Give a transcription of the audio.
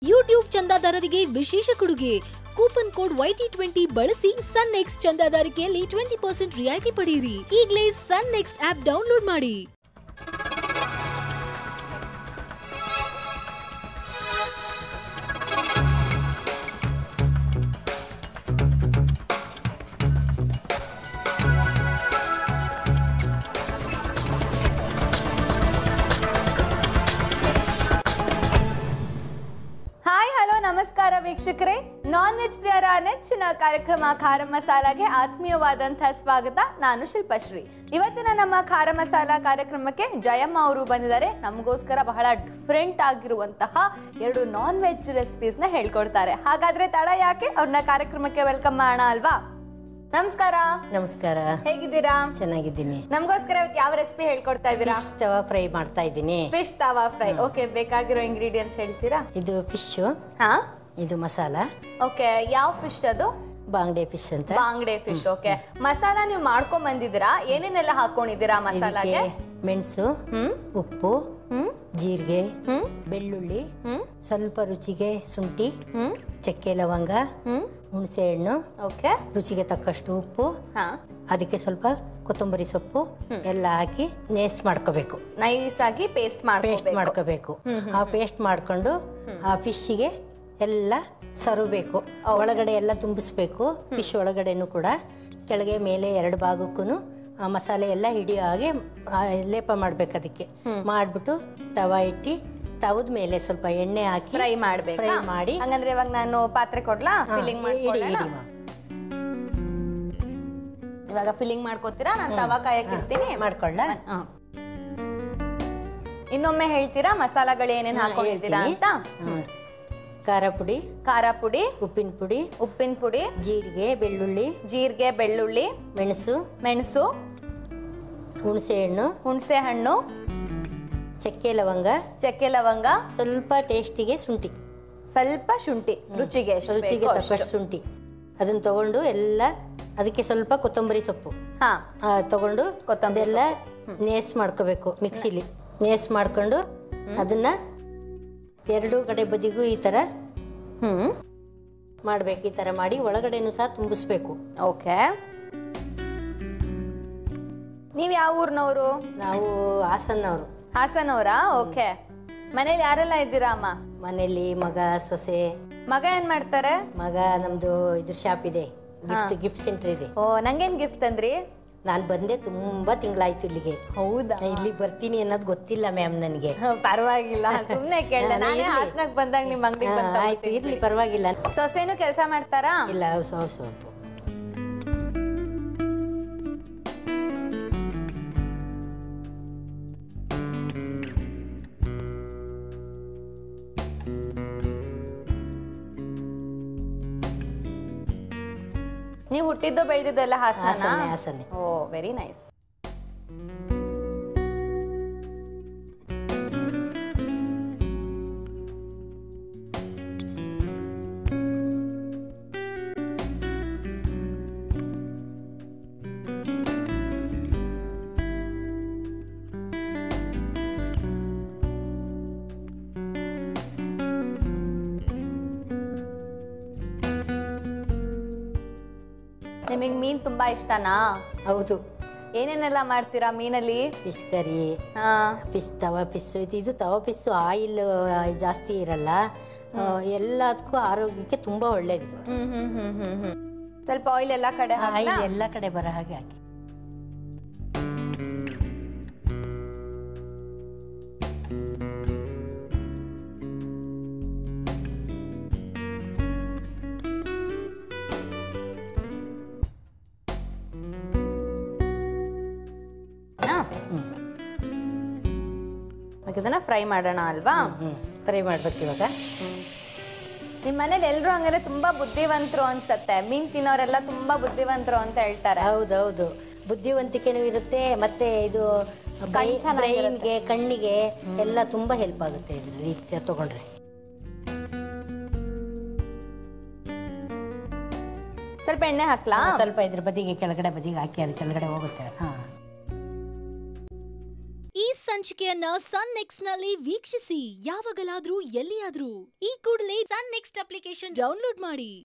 YouTube ಚಂದಾದಾರರಿಗೆ ವಿಶೇಷ ಕೊಡುಗೆ coupon code YT twenty ಬಳಸಿ ಸನ್ ನೆಕ್ಸ್ಟ್ ಚಂದಾದಾರಿಕೆಯಲ್ಲಿ ಟ್ವೆಂಟಿ ಪರ್ಸೆಂಟ್ ರಿಯಾಯಿತಿ ಪಡೆಯಿರಿ ಈಗಲೇ ಸನ್ ನೆಕ್ಸ್ಟ್ ಆಪ್ ಡೌನ್ಲೋಡ್ ಮಾಡಿ ಹಾಯ್ ಹಲೋ ನಮಸ್ಕಾರ ವೀಕ್ಷಕರೇ ನಾನ್ ವೆಜ್ ಪ್ರಿಯರ ನೆಚ್ಚಿನ ಕಾರ್ಯಕ್ರಮ ಖಾರ ಮಸಾಲಾಗೆ ಆತ್ಮೀಯವಾದಂತಹ ಸ್ವಾಗತ ನಾನು ಶಿಲ್ಪಶ್ರೀ ಇವತ್ತಿನ ನಮ್ಮ ಖಾರ ಮಸಾಲ ಕಾರ್ಯಕ್ರಮಕ್ಕೆ ಜಯಮ್ಮ ಅವರು ಬಂದಿದ್ದಾರೆ ನಮಗೋಸ್ಕರ ಬಹಳ ಡಿಫ್ರೆಂಟ್ ಆಗಿರುವಂತಹ ಎರಡು ನಾನ್ ವೆಜ್ ರೆಸಿಪೀಸ್ ನ ಹೇಳ್ಕೊಡ್ತಾರೆ ಹಾಗಾದ್ರೆ ತಡ ಯಾಕೆ ಅವ್ರನ್ನ ಕಾರ್ಯಕ್ರಮಕ್ಕೆ ವೆಲ್ಕಮ್ ಮಾಡೋಣ ಅಲ್ವಾ ನಮಸ್ಕಾರ ನಮಸ್ಕಾರ ಹೇಗಿದ್ದೀರಾ ಚೆನ್ನಾಗಿದ್ದೀನಿ ನಮಗೋಸ್ಕರ ಇವತ್ತು ಯಾವ ರೆಸಿಪಿ ಹೇಳ್ಕೊಡ್ತಾ ಇದ್ದೀರಾ ಫಿಶ್ ತವಾ ಫ್ರೈ ಮಾಡ್ತಾ ಇದ್ದೀನಿ ಫಿಶ್ ತವಾ ಫ್ರೈ ಓಕೆ ಬೇಕಾಗಿರೋ ಇಂಗ್ರೀಡಿಯೆಂಟ್ಸ್ ಹೇಳ್ತೀರಾ ಇದು ಫಿಶು ಹಾ ಇದು ಮಸಾಲ ಓಕೆ ಯಾವ ಫಿಶ್ ಅದು ಬಾಂಗ್ಡೆ ಫಿಶ್ ಅಂತ ಬಾಂಗ್ಡೆ ಫಿಶ್ ಓಕೆ ಮಸಾಲ ನೀವು ಮಾಡ್ಕೊಂಡ್ ಬಂದಿದ್ದೀರಾ ಏನೇನೆಲ್ಲ ಹಾಕೊಂಡಿದ್ದೀರಾ ಮಸಾಲಾಗೆ ಇದಕ್ಕೆ ಮೆಣಸು ಹ್ಮ್ ಉಪ್ಪು ಹ್ಮ್ ಜೀರಿಗೆ ಹ್ಮ್ ಬೆಳ್ಳುಳ್ಳಿ ಹ್ಮ್ ಸ್ವಲ್ಪ ರುಚಿಗೆ ಶುಂಠಿ ಹ್ಮ್ ಚಕ್ಕೆ ಲವಂಗ ಹ್ಮ್ ಹುಣಸೆ ಹಣ್ಣು ಓಕೆ ರುಚಿಗೆ ತಕ್ಕಷ್ಟು ಉಪ್ಪು ಹಾ ಅದಕ್ಕೆ ಸ್ವಲ್ಪ ಕೊತ್ತಂಬರಿ ಸೊಪ್ಪು ಎಲ್ಲ ಹಾಕಿ ನೇಸ್ ಮಾಡ್ಕೋಬೇಕು ನೈಸ್ ಆಗಿ ಪೇಸ್ಟ್ ಪೇಸ್ಟ್ ಮಾಡ್ಕೋಬೇಕು ಮಾಡ್ಕೋಬೇಕು ಆ ಪೇಸ್ಟ್ ಮಾಡ್ಕೊಂಡು ಆ ಫಿಶ್ಗೆ ಎಲ್ಲ ಸರಬೇಕು ಒಳಗಡೆ ಎಲ್ಲ ತುಂಬಿಸ್ಬೇಕು ಫಿಶ್ ಒಳಗಡೆನೂ ಕೂಡ ಕೆಳಗೆ ಮೇಲೆ ಎರಡು ಭಾಗಕ್ಕೂ ಆ ಮಸಾಲೆ ಎಲ್ಲ ಹಿಡಿಯೋ ಹಾಗೆ ಆ, ಲೇಪ ಮಾಡ್ಬೇಕು ಅದಕ್ಕೆ ಮಾಡಿಬಿಟ್ಟು ತವ ಇಟ್ಟು ತವದ ಮೇಲೆ ಸ್ವಲ್ಪ ಎಣ್ಣೆ ಹಾಕಿ ಫ್ರೈ ಮಾಡ್ಬೇಕು ಫ್ರೈ ಮಾಡಿ ಹಂಗಂದ್ರೆ ಇವಾಗ ನಾನು ಪಾತ್ರೆ ಕೊಡ್ಲಾ ಹಾ, ಫಿಲ್ಲಿಂಗ್ ಇಡಿ ಮಾಡ್ಕೊಳ್ಳೋಣ ಇಡಿ ಮಾ. ಇವಾಗ ಫಿಲ್ಲಿಂಗ್ ಮಾಡ್ಕೋತೀರಾ ನಾನು ತವಾ ಕಾಯಕ್ ಇರ್ತೀನಿ ಮಾಡ್ಕೊಳ್ಳ ಹಾ. ಇನ್ನೊಮ್ಮೆ ಹೇಳ್ತೀರಾ ಮಸಾಲಗಳು ಏನೇನ್ ಹಾಕೊಂಡಿರ್ತೀರಾ ಅಂತ ಖಾರ ಪುಡಿ ಖಾರ ಪುಡಿ ಉಪ್ಪಿನ ಪುಡಿ ಉಪ್ಪಿನ ಪುಡಿ ಜೀರಿಗೆ ಬೆಳ್ಳುಳ್ಳಿ ಜೀರಿಗೆ ಬೆಳ್ಳುಳ್ಳಿ ಮೆಣಸು ಮೆಣಸು ಹುಣಸೆ ಹಣ್ಣು ಹುಣಸೆ ಹಣ್ಣು ಚಕ್ಕೆ ಲವಂಗ ಚಕ್ಕೆ ಲವಂಗ ಸ್ವಲ್ಪ ಟೇಸ್ಟಿಗೆ ಶುಂಠಿ ಸ್ವಲ್ಪ ಶುಂಠಿ ರುಚಿಗೆ ಎಷ್ಟು ರುಚಿಗೆ ಬೇಕೋ ತಕ್ಕಷ್ಟು ಅಷ್ಟು. ಶುಂಠಿ ಅದನ್ನ ತಗೊಂಡು ಎಲ್ಲ ಅದಕ್ಕೆ ಸ್ವಲ್ಪ ಕೊತ್ತಂಬರಿ ಸೊಪ್ಪು ಹಾ ಆ, ತಗೊಂಡು ಕೊತ್ತಂಬರಿ ಅದೆಲ್ಲ ನೇಸ್ ಮಾಡ್ಕೋಬೇಕು ಮಿಕ್ಸಿಲಿ ನೇಸ್ ಮಾಡ್ಕೊಂಡು ಅದನ್ನ ಎರಡು ಕಡೆ ಬದಿಗೂ ಈ ಥರ ಹ್ಮ್ ಮಾಡ್ಬೇಕು ಈ ಥರ ಮಾಡಿ ಒಳಗಡೆನೂ ಸಹ ತುಂಬಿಸ್ಬೇಕು ಓಕೆ ನೀವ್ ಯಾವ ಊರ್ನವರು ನಾವು ಹಾಸನ್ನವರು ಹಾಸನವರಾ ಓಕೆ ಮನೇಲಿ ಯಾರೆಲ್ಲ ಇದ್ದೀರಾ ಅಮ್ಮ ಮನೆಯಲ್ಲಿ ಮಗ ಸೊಸೆ ಮಗ ಏನ್ ಮಾಡ್ತಾರೆ ಮಗ ನಮ್ದು ಇದ್ರ ಶಾಪ್ ಇದೆ ಗಿಫ್ಟ್ ಗಿಫ್ಟ್ ಸೆಂಟರ್ ಇದೆ ಓ ನಂಗೇನ್ ಗಿಫ್ಟ್ ತಂದ್ರಿ ನಾನು ಬಂದೆ ತುಂಬಾ ತಿಂಗಳಾಯ್ತು ಇಲ್ಲಿಗೆ ಹೌದಾ ಇಲ್ಲಿಗೆ ಬರ್ತೀನಿ ಅನ್ನೋದು ಗೊತ್ತಿಲ್ಲ ಮ್ಯಾಮ್ ನನಗೆ ಪರವಾಗಿಲ್ಲ ಸುಮ್ನೆ ಕೇಳ್ದೆ ಹಾ, ನಾನೇ ಇರ್ಲಿ. ಹಾಸನಾಗ್ ಬಂದಾಗ ನಿಮ್ ಅಂಗಡಿಗೆ ಹಾ, ಬಂದ ಆಯ್ತು ಇರ್ಲಿ ಪರವಾಗಿಲ್ಲ ಸೊಸೆನು ಕೆಲಸ ಮಾಡ್ತಾರಾ ಇಲ್ಲ ಸ್ವಲ್ಪ ಸ್ವಲ್ಪ ನೀವು ಹುಟ್ಟಿದ್ದು ಬೆಳೆದಿದ್ದು ಎಲ್ಲ ಹಾಸನ ಹಾಸನೆ ಹಾಸನೆ ಓ ವೆರಿ ನೈಸ್ ನಿಮಗೆ ಮೀನ್ ತುಂಬಾ ಇಷ್ಟನಾ ಹೌದು ಏನೇನೆಲ್ಲ ಮಾಡ್ತೀರಾ ಮೀನಲ್ಲಿ ಫಿಶ್ ಕರಿ ಹಾ ಫಿಶ್ ತವ ಫಿಸ್ಸು ಇದು ಇದು ತವ ಫಿಸ್ಸು ಆಯಿಲ್ ಜಾಸ್ತಿ ಇರಲ್ಲ ಆ, ಎಲ್ಲದಕ್ಕೂ ಆರೋಗ್ಯಕ್ಕೆ ತುಂಬಾ ಒಳ್ಳೇದು ಹ್ಮ್ ಹ್ಮ್ ಹ್ಮ್ ಹ್ಮ್ ಹ್ಮ್ ಸ್ವಲ್ಪ ಆಯಿಲ್ ಎಲ್ಲ ಕಡೆ ಆಯಿಲ್ ಹಾಕ್ಲಾ? ಎಲ್ಲ ಕಡೆ ಬರೋ ಹಾಗೆ ಹಾಕಿ ಹಾ? ಇವಾಗ ಇದನ್ನ ಫ್ರೈ ಮಾಡೋಣ ಅಲ್ವಾ ಹ್ಞೂ ಫ್ರೈ ಮಾಡ್ಬೇಕು ಇವಾಗ ನಿಮ್ ಮನೇಲಿ ಎಲ್ರು ಹಂಗಾರೆ ತುಂಬಾ ಬುದ್ಧಿವಂತರು ಅನ್ಸತ್ತೆ ಮೀನ್ ತಿನ್ನೋರೆಲ್ಲ ತುಂಬಾ ಬುದ್ಧಿವಂತರು ಅಂತ ಹೇಳ್ತಾರೆ ಹೌದೌದು ಬುದ್ಧಿವಂತಿಕೆನೂ ಇರುತ್ತೆ ಮತ್ತೆ ಇದು ಕಣ್ ಚೆನ್ನಾಗಿರುತ್ತೆ. ಬ್ರೈನ್ಗೆ ಕಣ್ಣಿಗೆ ಎಲ್ಲ ತುಂಬಾ ಹೆಲ್ಪ್ ಆಗುತ್ತೆ ಇದ್ರಲ್ಲಿ ಇದು ತಗೊಂಡ್ರೆ ಸ್ವಲ್ಪ ಎಣ್ಣೆ ಹಾಕ್ಲಾ ಸ್ವಲ್ಪ ಇದ್ರ ಬದಿಗೆ ಕೆಳಗಡೆ ಬದಿಗೆ ಹಾಕಿ ಅದು ಕೆಳಗಡೆ ಹೋಗುತ್ತೆ ಹಾ ಈ ಸಂಚಿಕೆಯನ್ನ ಸನ್ ನೆಕ್ಸ್ಟ್ ನಲ್ಲಿ ವೀಕ್ಷಿಸಿ ಯಾವಾಗಲಾದ್ರೂ ಎಲ್ಲಿಯಾದ್ರೂ ಈ ಕೂಡಲೇ ಸನ್ ನೆಕ್ಸ್ಟ್ ಅಪ್ಲಿಕೇಶನ್ ಡೌನ್ಲೋಡ್ ಮಾಡಿ